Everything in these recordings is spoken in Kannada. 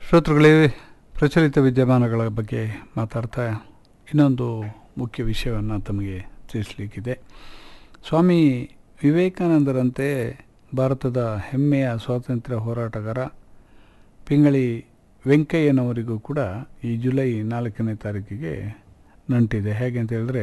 ಶ್ರೋತೃಗಳೇ ಪ್ರಚಲಿತ ವಿದ್ಯಮಾನಗಳ ಬಗ್ಗೆ ಮಾತಾಡ್ತಾ ಇನ್ನೊಂದು ಮುಖ್ಯ ವಿಷಯವನ್ನು ತಮಗೆ ತಿಳಿಸಲಿಕ್ಕಿದೆ ಸ್ವಾಮಿ ವಿವೇಕಾನಂದರಂತೆ ಭಾರತದ ಹೆಮ್ಮೆಯ ಸ್ವಾತಂತ್ರ್ಯ ಹೋರಾಟಗಾರ ಪಿಂಗಳಿ ವೆಂಕಯ್ಯನವರಿಗೂ ಕೂಡ ಈ ಜುಲೈ ನಾಲ್ಕನೇ ತಾರೀಕಿಗೆ ನಂಟಿದೆ ಹೇಗೆ ಅಂತ ಹೇಳಿದ್ರೆ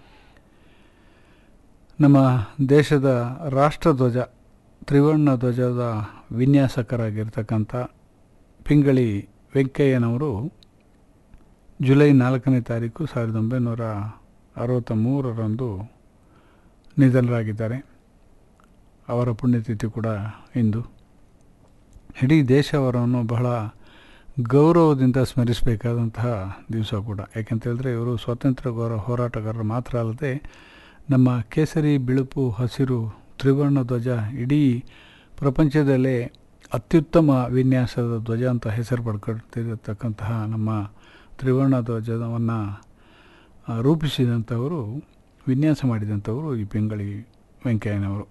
ನಮ್ಮ ದೇಶದ ರಾಷ್ಟ್ರಧ್ವಜ ತ್ರಿವರ್ಣ ಧ್ವಜದ ವಿನ್ಯಾಸಕರಾಗಿರ್ತಕ್ಕಂಥ ಪಿಂಗಳಿ ವೆಂಕಯ್ಯನವರು ಜುಲೈ ನಾಲ್ಕನೇ ತಾರೀಕು ಸಾವಿರದ ಒಂಬೈನೂರ ಅರವತ್ತ ಮೂರರಂದು ನಿಧನರಾಗಿದ್ದಾರೆ ಅವರ ಪುಣ್ಯತಿಥಿ ಕೂಡ ಇಂದು ಇಡೀ ದೇಶ ಅವರನ್ನು ಬಹಳ ಗೌರವದಿಂದ ಸ್ಮರಿಸಬೇಕಾದಂತಹ ದಿವಸ ಕೂಡ ಯಾಕೆಂತೇಳಿದ್ರೆ ಇವರು ಸ್ವಾತಂತ್ರ್ಯ ಗೌರವ ಹೋರಾಟಗಾರರು ಮಾತ್ರ ಅಲ್ಲದೆ ನಮ್ಮ ಕೇಸರಿ ಬಿಳುಪು ಹಸಿರು ತ್ರಿವರ್ಣ ಧ್ವಜ ಇಡೀ ಪ್ರಪಂಚದಲ್ಲೇ ಅತ್ಯುತ್ತಮ ವಿನ್ಯಾಸದ ಧ್ವಜ ಅಂತ ಹೆಸರು ಪಡ್ಕೊಳ್ತಿರತಕ್ಕಂತಹ ನಮ್ಮ ತ್ರಿವರ್ಣ ಧ್ವಜವನ್ನು ರೂಪಿಸಿದಂಥವರು ವಿನ್ಯಾಸ ಮಾಡಿದಂಥವರು ಈ ಪಿಂಗಳಿ ವೆಂಕಯ್ಯನವರು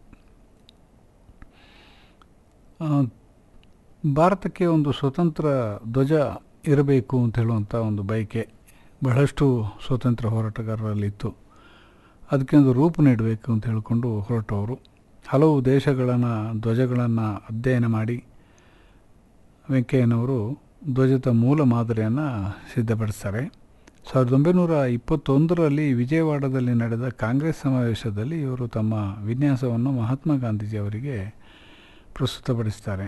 ಭಾರತಕ್ಕೆ ಒಂದು ಸ್ವತಂತ್ರ ಧ್ವಜ ಇರಬೇಕು ಅಂತ ಹೇಳುವಂಥ ಒಂದು ಬಯಕೆ ಬಹಳಷ್ಟು ಸ್ವಾತಂತ್ರ್ಯ ಹೋರಾಟಗಾರರಲ್ಲಿತ್ತು ಅದಕ್ಕೆ ಒಂದು ರೂಪ ನೀಡಬೇಕು ಅಂತ ಹೇಳಿಕೊಂಡು ಹೊರಟವರು ಹಲವು ದೇಶಗಳನ್ನು ಧ್ವಜಗಳನ್ನು ಅಧ್ಯಯನ ಮಾಡಿ ವೆಂಕಯ್ಯನವರು ಧ್ವಜದ ಮೂಲ ಮಾದರಿಯನ್ನು ಸಿದ್ಧಪಡಿಸ್ತಾರೆ ಸಾವಿರದ ಒಂಬೈನೂರ ಇಪ್ಪತ್ತೊಂದರಲ್ಲಿ ವಿಜಯವಾಡದಲ್ಲಿ ನಡೆದ ಕಾಂಗ್ರೆಸ್ ಸಮಾವೇಶದಲ್ಲಿ ಇವರು ತಮ್ಮ ವಿನ್ಯಾಸವನ್ನು ಮಹಾತ್ಮ ಗಾಂಧೀಜಿಯವರಿಗೆ ಪ್ರಸ್ತುತಪಡಿಸ್ತಾರೆ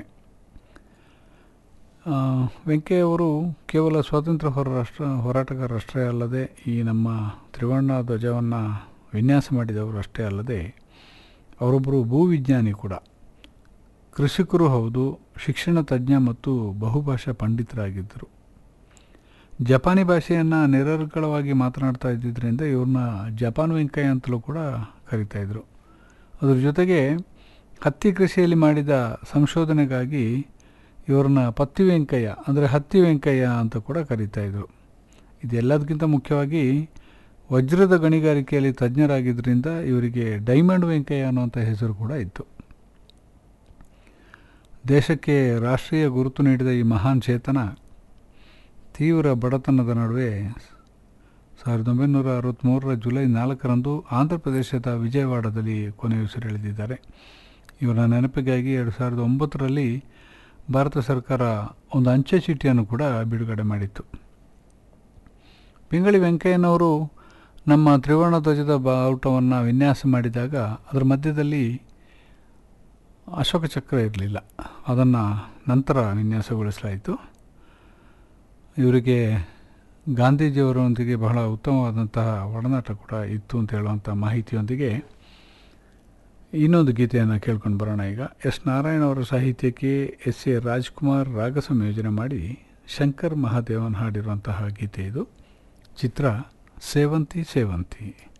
ವೆಂಕಯ್ಯವರು ಕೇವಲ ಸ್ವಾತಂತ್ರ್ಯ ಹೋರಾಷ್ಟ್ರ ಹೋರಾಟಗಾರರಷ್ಟೇ ಅಲ್ಲದೆ ಈ ನಮ್ಮ ತ್ರಿವರ್ಣ ಧ್ವಜವನ್ನು ವಿನ್ಯಾಸ ಮಾಡಿದವರು ಅಷ್ಟೇ ಅಲ್ಲದೆ ಅವರೊಬ್ಬರು ಭೂವಿಜ್ಞಾನಿ ಕೂಡ ಕೃಷಿಕರು ಹೌದು ಶಿಕ್ಷಣ ತಜ್ಞ ಮತ್ತು ಬಹುಭಾಷಾ ಪಂಡಿತರಾಗಿದ್ದರು ಜಪಾನಿ ಭಾಷೆಯನ್ನು ನಿರರ್ಗಳವಾಗಿ ಮಾತನಾಡ್ತಾ ಇದ್ದಿದ್ದರಿಂದ ಇವ್ರನ್ನ ಜಪಾನ್ ವೆಂಕಯ್ಯ ಅಂತಲೂ ಕೂಡ ಕರಿತಾಯಿದ್ರು ಅದ್ರ ಜೊತೆಗೆ ಹತ್ತಿ ಕೃಷಿಯಲ್ಲಿ ಮಾಡಿದ ಸಂಶೋಧನೆಗಾಗಿ ಇವ್ರನ್ನ ಪತ್ತಿ ವೆಂಕಯ್ಯ ಅಂದರೆ ಹತ್ತಿ ವೆಂಕಯ್ಯ ಅಂತ ಕೂಡ ಕರೀತಾಯಿದ್ರು ಇದೆಲ್ಲದಕ್ಕಿಂತ ಮುಖ್ಯವಾಗಿ ವಜ್ರದ ಗಣಿಗಾರಿಕೆಯಲ್ಲಿ ತಜ್ಞರಾಗಿದ್ದರಿಂದ ಇವರಿಗೆ ಡೈಮಂಡ್ ವೆಂಕಯ್ಯ ಅನ್ನುವಂಥ ಹೆಸರು ಕೂಡ ಇತ್ತು ದೇಶಕ್ಕೆ ರಾಷ್ಟ್ರೀಯ ಗುರುತು ನೀಡಿದ ಈ ಮಹಾನ್ ಚೇತನ ತೀವ್ರ ಬಡತನದ ನಡುವೆ ಸಾವಿರದ ಒಂಬೈನೂರ ಅರವತ್ತ್ಮೂರರ ಜುಲೈ ನಾಲ್ಕರಂದು ಆಂಧ್ರ ಪ್ರದೇಶದ ವಿಜಯವಾಡದಲ್ಲಿ ಕೊನೆಯುಸಿರೆಳೆದಿದ್ದಾರೆ ಇವರ ನೆನಪಿಗಾಗಿ ಎರಡು ಸಾವಿರದ ಒಂಬತ್ತರಲ್ಲಿ ಭಾರತ ಸರ್ಕಾರ ಒಂದು ಅಂಚೆ ಚೀಟಿಯನ್ನು ಕೂಡ ಬಿಡುಗಡೆ ಮಾಡಿತ್ತು ಪಿಂಗಳಿ ವೆಂಕಯ್ಯನವರು ನಮ್ಮ ತ್ರಿವರ್ಣ ಧ್ವಜದ ಬಾವುಟವನ್ನು ವಿನ್ಯಾಸ ಮಾಡಿದಾಗ ಅದರ ಮಧ್ಯದಲ್ಲಿ ಅಶೋಕ ಚಕ್ರ ಇರಲಿಲ್ಲ ಅದನ್ನು ನಂತರ ವಿನ್ಯಾಸಗೊಳಿಸಲಾಯಿತು ಇವರಿಗೆ ಗಾಂಧೀಜಿಯವರೊಂದಿಗೆ ಬಹಳ ಉತ್ತಮವಾದಂತಹ ಒಡನಾಟ ಕೂಡ ಇತ್ತು ಅಂತ ಹೇಳುವಂಥ ಮಾಹಿತಿಯೊಂದಿಗೆ ಇನ್ನೊಂದು ಗೀತೆಯನ್ನು ಕೇಳ್ಕೊಂಡು ಬರೋಣ ಈಗ ಎಸ್ ನಾರಾಯಣ ಅವರ ಸಾಹಿತ್ಯಕ್ಕೆ ಎಸ್ ಎ ರಾಜ್ಕುಮಾರ್ ರಾಗ ಸಂಯೋಜನೆ ಮಾಡಿ ಶಂಕರ್ ಮಹಾದೇವನ್ ಹಾಡಿರುವಂತಹ ಗೀತೆ ಇದು ಚಿತ್ರ ಸೇವಂತಿ ಸೇವಂತಿ